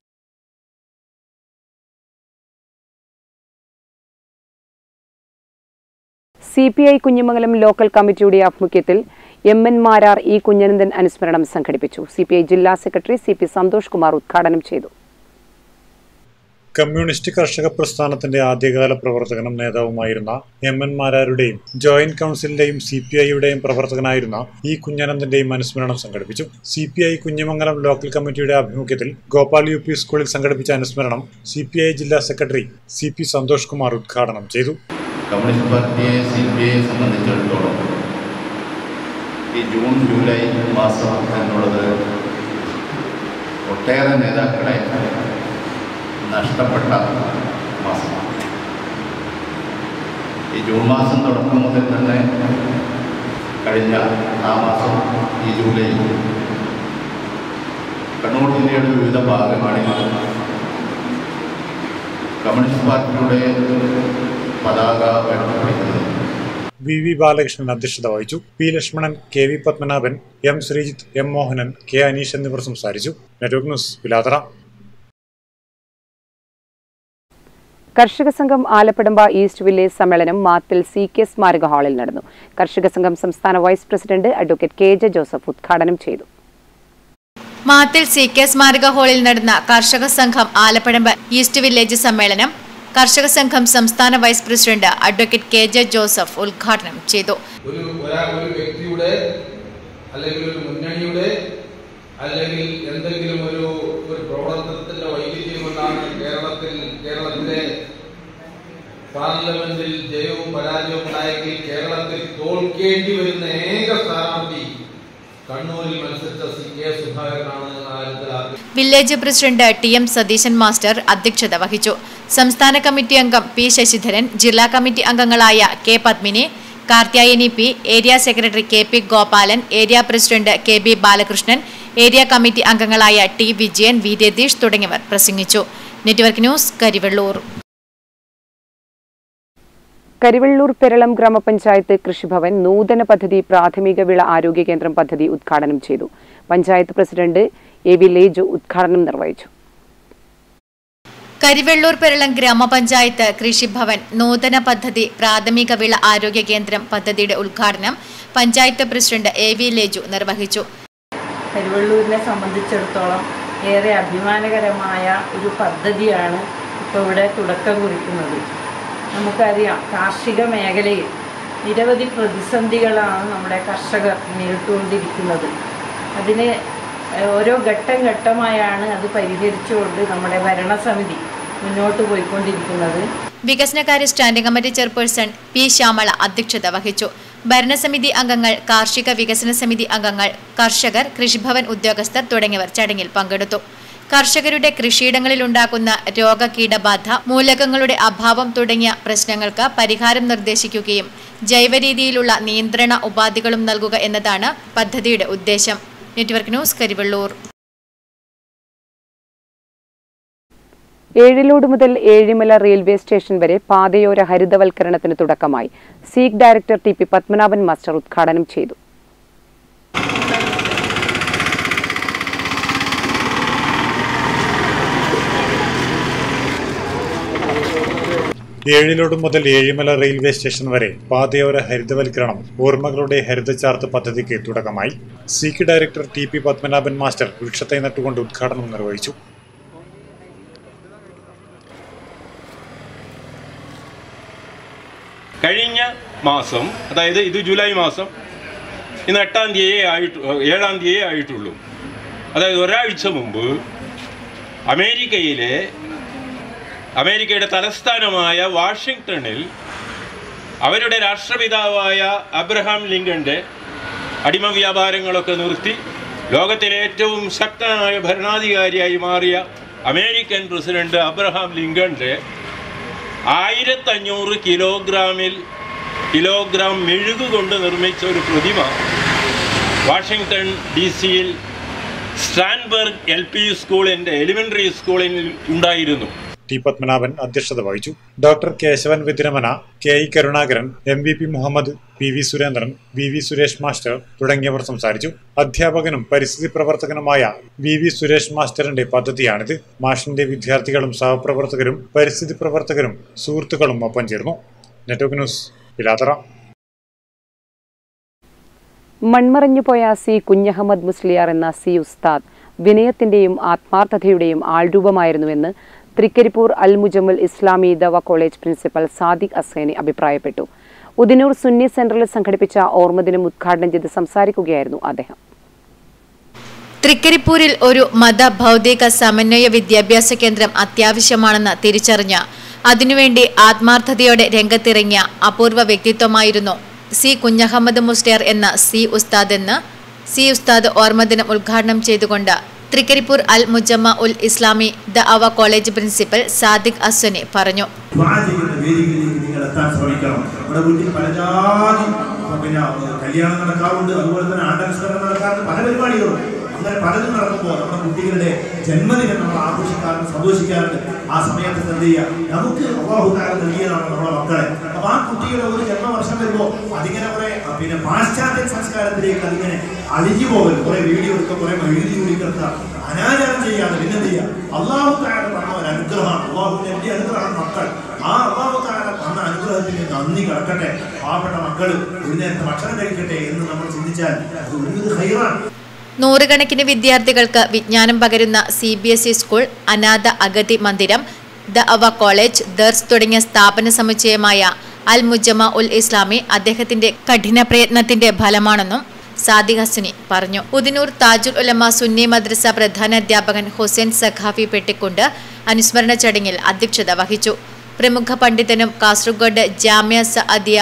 C P I Kunhimangalam local കമ്മിറ്റിയുടെ ആഭിമുഖ്യത്തിൽ M N Marar E Kunhanandan അനുസ്മരണം സംഘടിപ്പിച്ചു സി പി ഐ ജില്ലാ secretary C P Santhosh Kumar ഉദ്ഘാടനം ചെയ്തു കമ്മ്യൂണിസ്റ്റ് കർഷക പ്രസ്ഥാനത്തിന്റെ ആദ്യകാല പ്രവർത്തകനും നേതാവുമായിരുന്ന എം എൻ മാരാരുടെയും ജോയിന്റ് കൗൺസിലിന്റെയും സി പി ഐയുടെയും പ്രവർത്തകനായിരുന്ന ഇ കുഞ്ഞനന്ദന്റെയും അനുസ്മരണം സംഘടിപ്പിച്ചു C P I Kunhimangalam local കമ്മിറ്റിയുടെ ആഭിമുഖ്യത്തിൽ ഗോപാൽ യു പി സ്കൂളിൽ സംഘടിപ്പിച്ച അനുസ്മരണം സി പി ഐ ജില്ലാ secretary C P Santhosh Kumar ഉദ്ഘാടനം ചെയ്തു കമ്മ്യൂണിസ്റ്റ് പാർട്ടിയെ സി പി ഐയെ സംബന്ധിച്ചിടത്തോളം ഈ ജൂൺ ജൂലൈ മാസം എന്നുള്ളത് ഒട്ടേറെ നേതാക്കളെ നഷ്ടപ്പെട്ട മാസമാണ് ഈ ജൂൺ മാസം തുടക്കം മുതൽ തന്നെ കഴിഞ്ഞ ആ മാസം ഈ ജൂലൈ കണ്ണൂർ ജില്ലയുടെ വിവിധ ഭാഗങ്ങളിൽ കമ്മ്യൂണിസ്റ്റ് പാർട്ടിയുടെ പതാക ഉയർത്തപ്പെടുന്നത് വി വി ബാലകൃഷ്ണൻ അധ്യക്ഷത വഹിച്ചു P Lakshmanan K V Padmanabhan M Sreejith M Mohanan K Aneesh എന്നിവർ സംസാരിച്ചു നെറ്റ്വർക്ക് ന്യൂസ് പിലാത്തറ കർഷക സംഘം ആലപ്പടമ്പ ഈസ്റ്റ് വില്ലേജ് സമ്മേളനം മാത്തിൽ സി കെ സ്മാരക ഹാളിൽ നടന്നു കർഷക സംഘം സംസ്ഥാന vice president advocate K J Joseph ഉദ്ഘാടനം ചെയ്തു മാത്തിൽ സി കെ സ്മാരക ഹാളിൽ നടന്ന കർഷക സംഘം ആലപ്പടമ്പ ഈസ്റ്റ് വില്ലേജ് സമ്മേളനം കർഷക സംഘം സംസ്ഥാന vice president advocate K J Joseph ഉദ്ഘാടനം ചെയ്തു ഒരു ഒരാൾ ഒരു വ്യക്തിയുടെ അല്ലെങ്കിൽ ഒരു മുന്നണിയുടെ അല്ലെങ്കിൽ എന്തെങ്കിലും ഒരു ഒരു പ്രവർത്തനത്തിന്റെ വൈവിധ്യം കൊണ്ടാണ് കേരളത്തിൽ കേരളത്തിലെ പാർലമെന്റിൽ ജയവും പരാജയവും ഉണ്ടായെങ്കിൽ കേരളത്തിൽ തോൽവി തോൽക്കേണ്ടി വരുന്ന ഏക സ്ഥാനാർത്ഥി കണ്ണൂരിൽ മത്സരിച്ച സി കെ സുധാകരനാണ് എന്ന കാര്യത്തിൽ ആർക്കും village president T M Satheesan master അധ്യക്ഷത വഹിച്ചു സംസ്ഥാന കമ്മിറ്റി അംഗം പി ശശിധരൻ ജില്ലാ കമ്മിറ്റി അംഗങ്ങളായ K Padmini Karthyayani P area secretary K P Gopalan area president K B Balakrishnan area committee അംഗങ്ങളായ ടി വിജയൻ വി രതീഷ് തുടങ്ങിയവർ പ്രസംഗിച്ചു നെറ്റ്വർക്ക് ന്യൂസ് കരിവെള്ളൂർ കരിവെള്ളൂർ പെരളം ഗ്രാമപഞ്ചായത്ത് കൃഷിഭവൻ നൂതന പദ്ധതി പ്രാഥമിക വിള ആരോഗ്യ കേന്ദ്രം പദ്ധതി ഉദ്ഘാടനം ചെയ്തു panchayat president A V Leju ഉദ്ഘാടനം നിർവഹിച്ചു കരിവെള്ളൂർ പെരളം ഗ്രാമപഞ്ചായത്ത് കൃഷിഭവൻ നൂതന പദ്ധതി പ്രാഥമിക വിള ആരോഗ്യ കേന്ദ്രം പദ്ധതിയുടെ ഉദ്ഘാടനം panchayat president A V Leju നിർവഹിച്ചു കരുവള്ളൂരിനെ സംബന്ധിച്ചിടത്തോളം ഏറെ അഭിമാനകരമായ ഒരു പദ്ധതിയാണ് ഇപ്പോൾ ഇവിടെ തുടക്കം കുറിക്കുന്നത് നമുക്കറിയാം കാർഷിക മേഖലയിൽ നിരവധി പ്രതിസന്ധികളാണ് നമ്മുടെ കർഷകർ നേരിട്ടുകൊണ്ടിരിക്കുന്നത് അതിന് ഏഹ്, ഓരോ ഘട്ടം ഘട്ടമായാണ് അത് പരിഹരിച്ചുകൊണ്ട് നമ്മുടെ ഭരണസമിതി മുന്നോട്ട് പോയിക്കൊണ്ടിരിക്കുന്നത് വികസനകാര്യ standing committee chairperson P Shyamala അധ്യക്ഷത വഹിച്ചു ഭരണസമിതി അംഗങ്ങൾ കാർഷിക വികസന സമിതി അംഗങ്ങൾ കർഷകർ കൃഷിഭവൻ ഉദ്യോഗസ്ഥർ തുടങ്ങിയവർ ചടങ്ങിൽ പങ്കെടുത്തു കർഷകരുടെ കൃഷിയിടങ്ങളിലുണ്ടാക്കുന്ന രോഗകീടബാധ മൂലകങ്ങളുടെ അഭാവം തുടങ്ങിയ പ്രശ്നങ്ങൾക്ക് പരിഹാരം നിർദ്ദേശിക്കുകയും ജൈവരീതിയിലുള്ള നിയന്ത്രണ ഉപാധികളും നൽകുക എന്നതാണ് പദ്ധതിയുടെ ഉദ്ദേശം നെറ്റ്വർക്ക് ന്യൂസ് കരിവെള്ളൂർ ഏഴിലോട് മുതൽ ഏഴിമല റെയിൽവേ സ്റ്റേഷൻ വരെ പാതയോര ഹരിതവൽക്കരണത്തിന് തുടക്കമായി SEEK director T P Padmanabhan master ഉദ്ഘാടനം ചെയ്തു ഏഴിലോട് മുതൽ ഏഴിമല റെയിൽവേ സ്റ്റേഷൻ വരെ പാതയോര ഹരിതവൽക്കരണം ഓർമ്മകളുടെ ഹരിതചാർത്ത് പദ്ധതിക്ക് തുടക്കമായി SEEK director T P Padmanabhan master വൃക്ഷത്തൈ നട്ടുകൊണ്ട് ഉദ്ഘാടനം നിർവഹിച്ചു കഴിഞ്ഞ മാസം അതായത് ഇത് ജൂലൈ മാസം ഇന്ന് എട്ടാം തീയതി ആയിട്ട് ഏഴാം തീയതി ആയിട്ടുള്ളൂ അതായത് ഒരാഴ്ച മുമ്പ് അമേരിക്കയിലെ അമേരിക്കയുടെ തലസ്ഥാനമായ വാഷിങ്ടണിൽ അവരുടെ രാഷ്ട്രപിതാവായ അബ്രഹാം ലിങ്കന്റെ അടിമ വ്യാപാരങ്ങളൊക്കെ നിർത്തി ലോകത്തിലെ ഏറ്റവും ശക്തനായ ഭരണാധികാരിയായി മാറിയ അമേരിക്കൻ പ്രസിഡന്റ് അബ്രഹാം ലിങ്കന്റെ ആയിരത്തഞ്ഞൂറ് കിലോഗ്രാമിൽ കിലോഗ്രാം മെഴുക് കൊണ്ട് നിർമ്മിച്ച ഒരു പ്രതിമ വാഷിങ്ടൺ ഡി സിയിൽ സ്റ്റാൻബർഗ് എൽ പി സ്കൂളിൻ്റെ എലിമെൻ്ററി സ്കൂളിൽ ഉണ്ടായിരുന്നു ടി പത്മനാഭൻ അധ്യക്ഷത വഹിച്ചു ഡോക്ടർ കേശവൻ വിദ്രമന K E Karunakaran M V P Muhammad P V Surendran V V Suresh master തുടങ്ങിയവർ സംസാരിച്ചു അധ്യാപകനും പരിസ്ഥിതി പ്രവർത്തകനുമായ വി വി സുരേഷ് മാസ്റ്ററിന്റെ പദ്ധതിയാണിത് മാഷിന്റെ വിദ്യാർത്ഥികളും സഹപ്രവർത്തകരും പരിസ്ഥിതി പ്രവർത്തകരും സുഹൃത്തുക്കളും ഒപ്പം ചേർന്നു നെറ്റ്വർക്ക് ന്യൂസ് പിലാത്തറ മൺമറഞ്ഞുപോയ സി കുഞ്ഞഹമ്മദ് മുസ്ലിയാർ എന്ന സി ഉസ്താദ് വിനയത്തിന്റെയും ആത്മാർത്ഥതയുടെയും ആൾരൂപമായിരുന്നുവെന്ന് തൃക്കരിപ്പൂർ അൽ മുജമ്മുൽ ഇസ്ലാമി ദവ കോളേജ് പ്രിൻസിപ്പൽ സാദിഖ് അസൈനി അഭിപ്രായപ്പെട്ടു ഉദിനൂർ സുന്നി സെന്ററിൽ സംഘടിപ്പിച്ച ഓർമ്മദിനം ഉദ്ഘാടനം ചെയ്ത് സംസാരിക്കുകയായിരുന്നു അദ്ദേഹം തൃക്കരിപ്പൂരിൽ ഒരു മത ഭൗതിക സമന്വയ വിദ്യാഭ്യാസ കേന്ദ്രം അത്യാവശ്യമാണെന്ന് തിരിച്ചറിഞ്ഞ അതിനുവേണ്ടി ആത്മാർത്ഥതയോടെ രംഗത്തിറങ്ങിയ അപൂർവ വ്യക്തിത്വമായിരുന്നു സി കുഞ്ഞഹമ്മദ് മുസ്ലിയാർ എന്ന സി ഉസ്താദ് എന്ന് സി ഉസ്താദ് ഓർമ്മദിനം ഉദ്ഘാടനം ചെയ്തുകൊണ്ട് തൃക്കരിപ്പൂർ അൽ മുജമ്മ ഉൽ ഇസ്ലാമി ദ അവ കോളേജ് പ്രിൻസിപ്പൽ സാദിഖ് അസ്വനി പറഞ്ഞു ദ്വാ ചെയ്യുന്ന വേദികളിലേക്ക് നിങ്ങൾ എത്താൻ ശ്രമിക്കണം നമ്മുടെ വീട്ടിൽ പല ജാതി പിന്നെ കല്യാണം നടക്കാറുണ്ട് അതുപോലെ തന്നെ ആണ്ടനുസ്മരണം നടക്കാറുണ്ട് പല പരിപാടികളും അങ്ങനെ പലതും നടക്കുമ്പോൾ നമ്മുടെ കുട്ടികളുടെ ജന്മദിനം നമ്മൾ ആഘോഷിക്കാറുണ്ട് സന്തോഷിക്കാറുണ്ട് ആ സമയത്ത് എന്ത് ചെയ്യുക നമുക്ക് അള്ളാഹുദാരം നൽകിയതാണ് നമ്മുടെ മക്കളെ അപ്പൊ ആ കുട്ടിയുടെ ഒരു ജന്മവർഷം വരുമ്പോൾ അതിങ്ങനെ കുറെ പിന്നെ പാശ്ചാത്യ സംസ്കാരത്തിലേക്ക് അതിങ്ങനെ അലിഞ്ഞു പോകൽ കുറെ വീഡിയോ എടുക്കുക കുറെ എഴുതി കൂടിക്കെടുക്കുക അനാചാരം ചെയ്യാതെ പിന്നെന്ത് ചെയ്യുക അള്ളാഹു താര തന്ന ഒരു അനുഗ്രഹമാണ് അള്ളാഹുവിന്റെ വലിയ അനുഗ്രഹമാണ് മക്കൾ ആ അള്ളാഹു താര തന്ന അനുഗ്രഹത്തിന് നന്ദി കിടക്കട്ടെ പാവപ്പെട്ട മക്കൾ ഒരു നേരത്തെ ഭക്ഷണം കഴിക്കട്ടെ എന്ന് നമ്മൾ ചിന്തിച്ചാൽ അത് ഒരു ഹൈറാണ് നൂറുകണക്കിന് വിദ്യാർത്ഥികൾക്ക് വിജ്ഞാനം പകരുന്ന C B S E school അനാഥ അഗതി മന്ദിരം ദ അവ കോളേജ് ദർസ് തുടങ്ങിയ സ്ഥാപന സമുച്ചയമായ അൽ മുജമ ഉൽ ഇസ്ലാമി അദ്ദേഹത്തിന്റെ കഠിന പ്രയത്നത്തിന്റെ ഫലമാണെന്നും സാദിഖ് ഹസനി പറഞ്ഞു ഉദിനൂർ താജുൽ ഉലമ സുന്നി മദ്രസ പ്രധാന അധ്യാപകൻ ഹുസൈൻ സഖാഫി പെട്ടിക്കുണ്ട് അനുസ്മരണ ചടങ്ങിൽ അധ്യക്ഷത വഹിച്ചു പ്രമുഖ പണ്ഡിതനും കാസർഗോഡ് ജാമ്യ സഅദിയ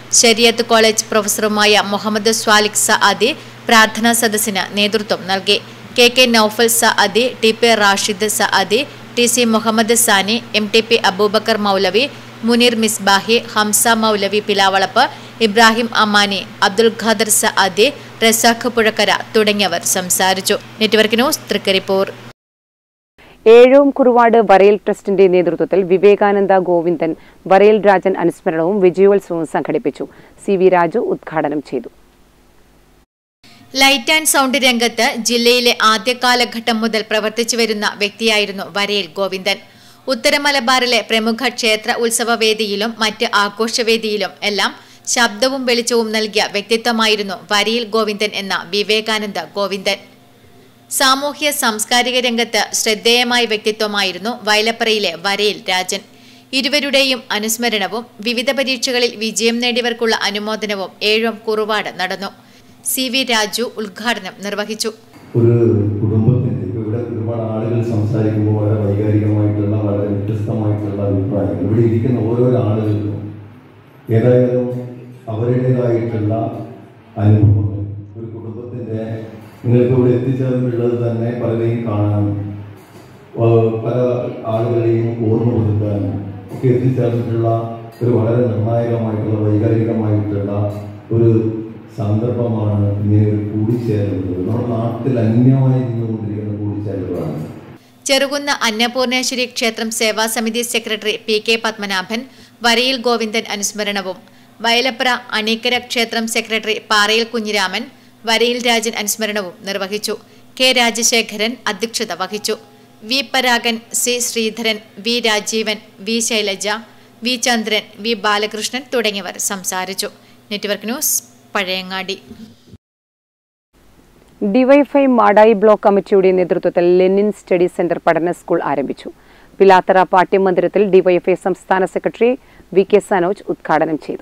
ശരിയത്ത് കോളേജ് പ്രൊഫസറുമായ മുഹമ്മദ് സ്വാലിഖ് സഅദി പ്രാർത്ഥനാ സദസ്സിന് നേതൃത്വം നൽകി K K Noufal Saadi T P Rashid Saadi T C Muhammad Sani M T P Aboobacker Moulavi Muneer Misbahi Hamza Moulavi Pilavalappu Ibrahim Amani Abdul Khader Saadi Razak Puzhakkara തുടങ്ങിയവർ സംസാരിച്ചു നെറ്റ്വർക്ക് ന്യൂസ് തൃക്കരിപ്പൂർ ഏഴോം കുറുവാട് വരയിൽ ട്രസ്റ്റിന്റെ നേതൃത്വത്തിൽ വിവേകാനന്ദ ഗോവിന്ദൻ വരയിൽ രാജൻ അനുസ്മരണവും വിജയോത്സവവും സംഘടിപ്പിച്ചു സി വി രാജു ഉദ്ഘാടനം ചെയ്തു ലൈറ്റ് ആൻഡ് സൗണ്ട് രംഗത്ത് ജില്ലയിലെ ആദ്യ കാലഘട്ടം മുതൽ പ്രവർത്തിച്ചു വരുന്ന വ്യക്തിയായിരുന്നു വരയിൽ ഗോവിന്ദൻ ഉത്തര മലബാറിലെ പ്രമുഖ ക്ഷേത്ര ഉത്സവ വേദിയിലും മറ്റ് ആഘോഷവേദിയിലും എല്ലാം ശബ്ദവും വെളിച്ചവും നൽകിയ വ്യക്തിത്വമായിരുന്നു വരയിൽ ഗോവിന്ദൻ എന്ന വിവേകാനന്ദ ഗോവിന്ദൻ സാമൂഹ്യ സാംസ്കാരിക രംഗത്ത് ശ്രദ്ധേയമായ വ്യക്തിത്വമായിരുന്നു വയലപ്പറയിലെ വരയിൽ രാജൻ ഇരുവരുടെയും അനുസ്മരണവും വിവിധ പരീക്ഷകളിൽ വിജയം നേടിയവർക്കുള്ള അനുമോദനവും ഏഴും കുറുവാട് നടന്നു സി വി രാജു ഉദ്ഘാടനം നിർവഹിച്ചു ഒരു കുടുംബത്തിൻ്റെ ഇപ്പോൾ ഇവിടെ ഒരുപാട് ആളുകൾ സംസാരിക്കുമ്പോൾ വളരെ വൈകാരികമായിട്ടുള്ള വളരെ വ്യത്യസ്തമായിട്ടുള്ള അഭിപ്രായങ്ങൾ ഇവിടെ ഇരിക്കുന്ന ഓരോരോ ആളുകൾക്കും ഏതായാലും അവരുടേതായിട്ടുള്ള അനുഭവങ്ങൾ ഒരു കുടുംബത്തിൻ്റെ നിങ്ങൾക്ക് ഇവിടെ എത്തിച്ചേർന്നുള്ളത് തന്നെ പലരെയും കാണാനും ആ, പല ആളുകളെയും ഓർമ്മ പുതുക്കാനും ഒക്കെ എത്തിച്ചേർന്നിട്ടുള്ള ഒരു വളരെ നിർണായകമായിട്ടുള്ള വൈകാരികമായിട്ടുള്ള ഒരു സന്ദർഭമാണ് ഇങ്ങനെ ഒരു കൂടിച്ചേരലുള്ളത് നമ്മുടെ നാട്ടിൽ അന്യമായി നിന്നുകൊണ്ടിരിക്കുന്ന കൂടിച്ചേരലുകളാണ് ചെറുകുന്ന അന്നപൂർണേശ്വരി ക്ഷേത്രം സേവാ സമിതി സെക്രട്ടറി പി കെ പത്മനാഭൻ വരയിൽ ഗോവിന്ദൻ അനുസ്മരണവും വയലപ്ര അണീക്കര ക്ഷേത്രം സെക്രട്ടറി പാറയിൽ കുഞ്ഞിരാമൻ വരയിൽ രാജൻ അനുസ്മരണവും നിർവഹിച്ചു കെ രാജശേഖരൻ അധ്യക്ഷത വഹിച്ചു V Paragan C Sreedharan V Rajeevan V Shailaja V Chandran V Balakrishnan തുടങ്ങിയവർ സംസാരിച്ചു network news Pazhayangadi DYFI Madayi block കമ്മിറ്റിയുടെ നേതൃത്വത്തിൽ ലെനിൻ സ്റ്റഡി സെന്റർ പഠന സ്കൂൾ ആരംഭിച്ചു പിലാത്തറ പാഠ്യമന്ദിരത്തിൽ ഡിവൈഎഫ്ഐ സംസ്ഥാന സെക്രട്ടറി വി കെ സനോജ് ഉദ്ഘാടനം ചെയ്തു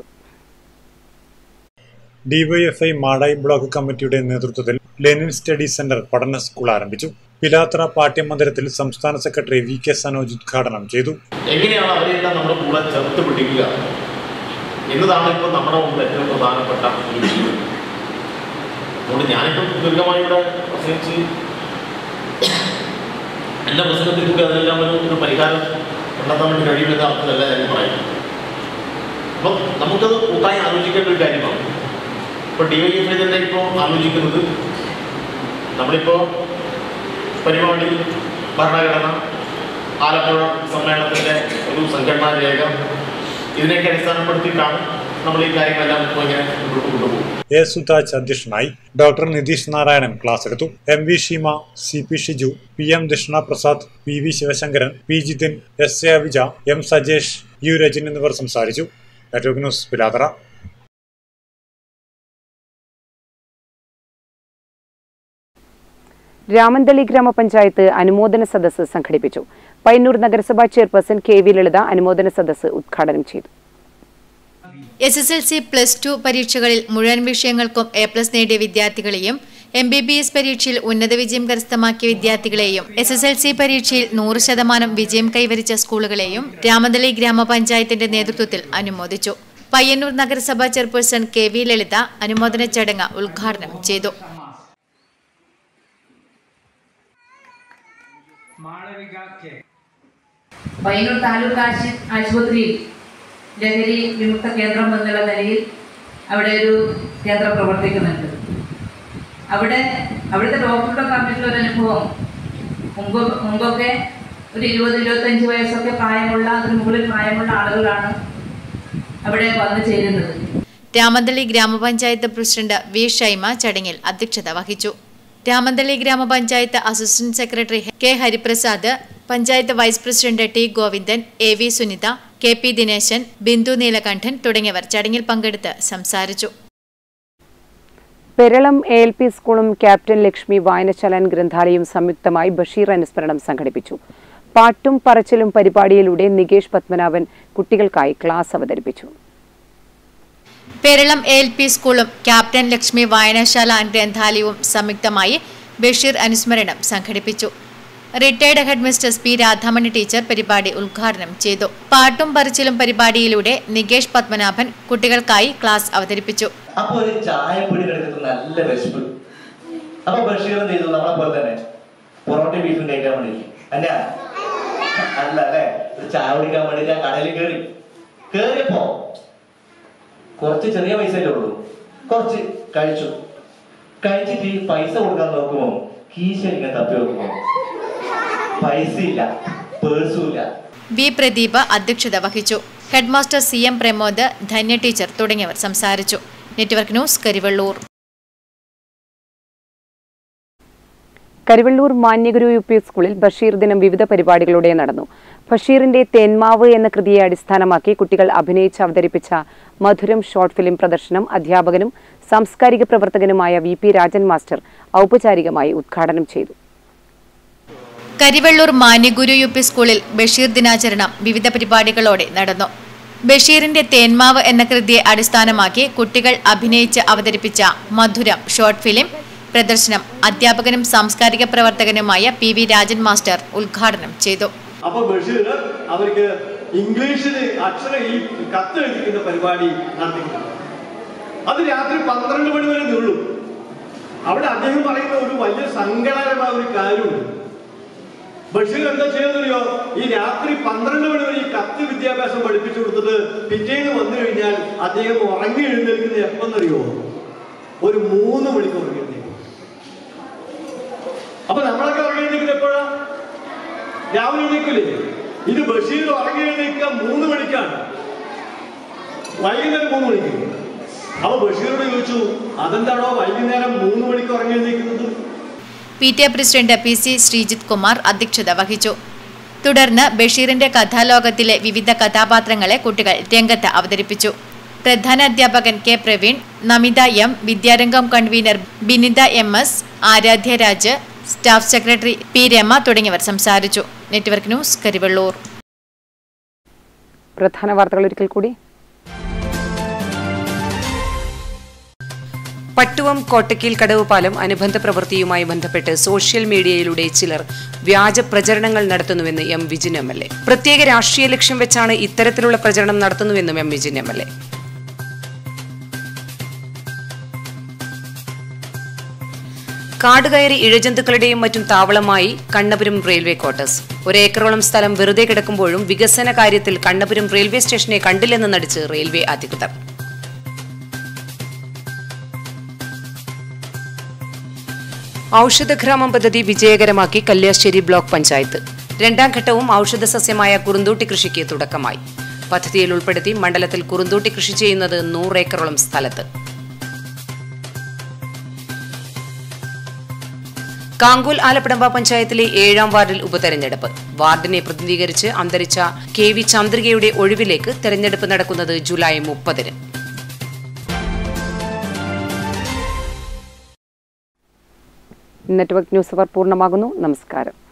ഡിവൈഎഫ്ഐ മാടായി ബ്ലോക്ക് കമ്മിറ്റിയുടെ നേതൃത്വത്തിൽ ലെനിൻ സ്റ്റഡി സെന്റർ പഠന സ്കൂൾ ആരംഭിച്ചു പിലാത്തറ പാഠ്യമന്ദിരത്തിൽ സംസ്ഥാന സെക്രട്ടറി വി കെ സനോജ് ഉദ്ഘാടനം ചെയ്തു എങ്ങനെയാണ് അവരെല്ലാം നമ്മുടെ കൂടെ ചേർത്ത് പിടിക്കുക എന്നതാണ് ഇപ്പോൾ നമ്മുടെ മുമ്പിൽ ഏറ്റവും പ്രധാനപ്പെട്ട ഒരു വിഷയം അതുകൊണ്ട് ഞാനിപ്പോൾ ദീർഘമായി ഇവിടെ പ്രസംഗിച്ച് എൻ്റെ പ്രസംഗത്തിൽ കൂടി അതിനെല്ലാം ഒരു ഒരു പരിഹാരം കണ്ടെത്താൻ വേണ്ടി കഴിയുമെന്ന അർത്ഥമല്ല ഞാൻ പറയുന്നത് അപ്പം നമുക്കത് കൂട്ടായി ആലോചിക്കേണ്ട ഒരു കാര്യമാണ് ഇപ്പോൾ ഡി വൈ എഫ് തന്നെ ഇപ്പോൾ ആലോചിക്കുന്നത് നമ്മളിപ്പോൾ പരിപാടി ഭരണഘടന ആലപ്പുഴ സമ്മേളനത്തിൻ്റെ ഒരു സംഘടനാ രേഖ ഇതിനെയൊക്കെ അടിസ്ഥാനപ്പെടുത്തിയിട്ടാണ് നമ്മൾ ഈ കാര്യങ്ങളെല്ലാം ഇപ്പോൾ ഇങ്ങനെ മുന്നോട്ട് കൊണ്ടുപോകും എ സുതാജ് അധ്യക്ഷനായി ഡോക്ടർ നിതീഷ് നാരായണൻ ക്ലാസ് എടുത്തു M V Sheema C P Shiju P M Dakshina Prasad P V Sivasankaran P Jithin S A Avija M Sajesh U Rajan എന്നിവർ സംസാരിച്ചു നെറ്റ്വർക്ക് ന്യൂസ് പിലാതറ രാമന്തളി ഗ്രാമപഞ്ചായത്ത് അനുമോദന സദസ്സ് സംഘടിപ്പിച്ചു പയ്യന്നൂർ നഗരസഭാ ചെയർപേഴ്സൺ കെ വി ലളിത അനുമോദന സദസ്സ് ഉദ്ഘാടനം ചെയ്തു S S L C plus two പരീക്ഷകളിൽ മുഴുവൻ വിഷയങ്ങൾക്കും എ പ്ലസ് നേടിയ വിദ്യാർത്ഥികളെയും എം ബി ബി എസ് പരീക്ഷയിൽ ഉന്നത വിജയം കരസ്ഥമാക്കിയ വിദ്യാർത്ഥികളെയും എസ് എസ് എൽ സി പരീക്ഷയിൽ നൂറ് ശതമാനം വിജയം കൈവരിച്ച സ്കൂളുകളെയും രാമന്തളി ഗ്രാമപഞ്ചായത്തിന്റെ നേതൃത്വത്തിൽ അനുമോദിച്ചു പയ്യന്നൂർ നഗരസഭാ ചെയർപേഴ്സൺ കെ വി ലളിത അനുമോദന ചടങ്ങ് ഉദ്ഘാടനം ചെയ്തു പയ്യന്നൂർ താലൂക്ക് ആശു- ആശുപത്രിയിൽ ലഹരി വിമുക്ത കേന്ദ്രം എന്നുള്ള നിലയിൽ അവിടെ ഒരു കേന്ദ്രം പ്രവർത്തിക്കുന്നുണ്ട് അവിടെ അവിടുത്തെ ഡോക്ടറുടെ പറഞ്ഞിട്ടുള്ള ഒരു അനുഭവം മുമ്പ് മുമ്പൊക്കെ ഒരു ഇരുപത് ഇരുപത്തഞ്ച് വയസ്സൊക്കെ പ്രായമുള്ള അതിന് മുകളിൽ പ്രായമുള്ള ആളുകളാണ് അവിടെ വന്നു ചേരുന്നത് രാമന്തളി ഗ്രാമപഞ്ചായത്ത് പ്രസിഡന്റ് വി ഷൈമ ചടങ്ങിൽ അധ്യക്ഷത വഹിച്ചു രാമന്തളി ഗ്രാമപഞ്ചായത്ത് assistant secretary K Hariprasad panchayat vice president T Govindan A V Sunitha K P Dineshan Bindu Neelakandan തുടങ്ങിയവർ ചടങ്ങിൽ പങ്കെടുത്ത് സംസാരിച്ചു പെരളം എ എൽ പി സ്കൂളും ക്യാപ്റ്റൻ ലക്ഷ്മി വായനശാലൻ ഗ്രന്ഥാലയവും സംയുക്തമായി ബഷീർ അനുസ്മരണം സംഘടിപ്പിച്ചു പാട്ടും പറച്ചിലും പരിപാടിയിലൂടെ നികേഷ് പത്മനാഭൻ കുട്ടികൾക്കായി ക്ലാസ് അവതരിപ്പിച്ചു പേരളം എ എൽ പി സ്കൂളും ക്യാപ്റ്റൻ ലക്ഷ്മി വായനശാല ഗ്രന്ഥാലയവും സംയുക്തമായി ബഷീർ അനുസ്മരണം സംഘടിപ്പിച്ചു retired head mistress P Radhamani teacher പരിപാടി ഉദ്ഘാടനം ചെയ്തു പാട്ടും പറിച്ചിലും പരിപാടിയിലൂടെ നികേഷ് പത്മനാഭൻ കുട്ടികൾക്കായി ക്ലാസ് അവതരിപ്പിച്ചു അപ്പൊ ഒരു ചായപ്പൊടി കിടക്കുന്നത് നല്ല വിശപ്പ് അപ്പൊ ബഷീർ എന്ത് ചെയ്തു നമ്മളെ പോലെ തന്നെ പൊറോട്ട ബീഫും കഴിക്കാൻ വേണ്ടി അല്ല അല്ല അല്ലേ ഒരു ചായ കുടിക്കാൻ വേണ്ടി ഞാൻ കടയിൽ കയറി കേറിയപ്പോ കുറച്ച് ചെറിയ പൈസ അല്ലേ ഉള്ളൂ കുറച്ച് കഴിച്ചു കഴിച്ചിട്ട് ഈ പൈസ കൊടുക്കാൻ നോക്കുമ്പോ കീശ ഇങ്ങനെ തപ്പി നോക്കുമ്പോ പൈസ ഇല്ല പേഴ്സും ഇല്ല വി പ്രദീപ് അധ്യക്ഷത വഹിച്ചു headmaster C M Pramod Dhanya teacher തുടങ്ങിയവർ സംസാരിച്ചു network news Karivellur Karivellur Manyaguru U P സ്കൂളിൽ ബഷീർ ദിനം വിവിധ പരിപാടികളോടെ നടന്നു ബഷീറിന്റെ തേന്മാവ് എന്ന കൃതിയെ അടിസ്ഥാനമാക്കി കുട്ടികൾ അഭിനയിച്ച് അവതരിപ്പിച്ച മധുരം ഷോർട്ട് ഫിലിം പ്രദർശനം അധ്യാപകനും സാംസ്കാരിക പ്രവർത്തകനുമായ വി പി രാജൻ മാസ്റ്റർ ഔപചാരികമായി ഉദ്ഘാടനം ചെയ്തു കരിവള്ളൂർ മാന്യഗുരു യു പി സ്കൂളിൽ ബഷീർ ദിനാചരണം വിവിധ പരിപാടികളോടെ നടന്നു ബഷീറിന്റെ തേന്മാവ് എന്ന കൃതിയെ അടിസ്ഥാനമാക്കി കുട്ടികൾ അഭിനയിച്ച് അവതരിപ്പിച്ച മധുരം ഷോർട്ട് ഫിലിം പ്രദർശനം അധ്യാപകനും സാംസ്കാരിക പ്രവർത്തകനുമായ പി വി രാജൻ മാസ്റ്റർ ഉദ്ഘാടനം ചെയ്തു അപ്പൊ ബഷീർ അവർക്ക് ഇംഗ്ലീഷിൽ അക്ഷരം ഈ കത്ത് എഴുതിക്കുന്ന പരിപാടി നടത്തിയിട്ടുണ്ട് അത് രാത്രി പന്ത്രണ്ട് മണി വരെ നീളും അവിടെ അദ്ദേഹം പറയുന്ന ഒരു വലിയ സങ്കടകരമായ ഒരു കാര്യമുണ്ട് ബഷീർ എന്താ ചെയ്യുന്നറിയോ ഈ രാത്രി പന്ത്രണ്ട് മണി വരെ ഈ കത്ത് വിദ്യാഭ്യാസം പഠിപ്പിച്ചു കൊടുത്തിട്ട് പിറ്റേന്ന് വന്നു കഴിഞ്ഞാൽ അദ്ദേഹം ഉറങ്ങി എഴുന്നേൽക്കുന്നത് എപ്പെന്നറിയോ ഒരു മൂന്ന് മണിക്ക് ഉറങ്ങി എഴുന്നേൽക്കും അപ്പൊ നമ്മളൊക്കെ ഉറങ്ങി എഴുന്നേക്കുന്നത് എപ്പോഴാ രാവിലെ എഴുന്നേക്കില്ലേ ഇത് ബഷീർ ഉറങ്ങി എഴുന്നേക്കുക മൂന്ന് മണിക്കാണ് വൈകുന്നേരം മൂന്ന് മണിക്ക് അപ്പൊ ബഷീറോട് ചോദിച്ചു അതെന്താണോ വൈകുന്നേരം മൂന്ന് മണിക്ക് ഉറങ്ങി എഴുന്നേക്കുന്നത് P T A president P C Sreejith Kumar അധ്യക്ഷത വഹിച്ചു തുടർന്ന് ബഷീറിന്റെ കഥാലോകത്തിലെ വിവിധ കഥാപാത്രങ്ങളെ കുട്ടികൾ രംഗത്ത് അവതരിപ്പിച്ചു പ്രധാന അധ്യാപകൻ K Praveen Namitha M Vidyarangam convener Binitha M S Aradhya Raj staff secretary P Rama തുടങ്ങിയവർ സംസാരിച്ചു നെറ്റ്വർക്ക് ന്യൂസ് കരിവള്ളൂർ പ്രധാന വാർത്തകൾ ഒരിക്കൽ കൂടി പട്ടുവം കോട്ടക്കീൽ കടവ് പാലം അനുബന്ധ പ്രവൃത്തിയുമായി ബന്ധപ്പെട്ട് സോഷ്യൽ മീഡിയയിലൂടെ ചിലർ വ്യാജ പ്രചരണങ്ങൾ നടത്തുന്നുവെന്ന് M Vijin M L A പ്രത്യേക രാഷ്ട്രീയ ലക്ഷ്യം വെച്ചാണ് ഇത്തരത്തിലുള്ള പ്രചരണം നടത്തുന്നുവെന്നും M Vijin M L A കാടുകയറി ഇഴജന്തുക്കളുടെയും മറ്റും താവളമായി കണ്ണപുരം റെയിൽവേ ക്വാർട്ടേഴ്സ് ഒരേക്കറോളം സ്ഥലം വെറുതെ കിടക്കുമ്പോഴും വികസന കാര്യത്തിൽ കണ്ണപുരം റെയിൽവേ സ്റ്റേഷനെ കണ്ടില്ലെന്ന് നടിച്ച് റെയിൽവേ അധികൃതർ ഔഷധഗ്രാമം പദ്ധതി വിജയകരമാക്കി കല്യാശ്ശേരി ബ്ലോക്ക് പഞ്ചായത്ത് രണ്ടാം ഘട്ടവും ഔഷധ സസ്യമായ കുറുന്തൂട്ടി കൃഷിക്ക് തുടക്കമായി പദ്ധതിയിൽ ഉൾപ്പെടുത്തി മണ്ഡലത്തിൽ കുറുന്തൂട്ടി കൃഷി ചെയ്യുന്നത് നൂറ് ഏക്കറോളം സ്ഥലത്ത് കാങ്കൂൽ ആലപ്പടമ്പ പഞ്ചായത്തിലെ ഏഴാം വാർഡിൽ ഉപതെരഞ്ഞെടുപ്പ് വാർഡിനെ പ്രതിനിധീകരിച്ച് അന്തരിച്ച കെ വി ചന്ദ്രികയുടെ ഒഴിവിലേക്ക് തെരഞ്ഞെടുപ്പ് നടക്കുന്നത് ജൂലൈ മുപ്പതിന് നെറ്റ്വർക്ക് ന്യൂസ് അവർ പൂർണ്ണമാകുന്നു നമസ്കാരം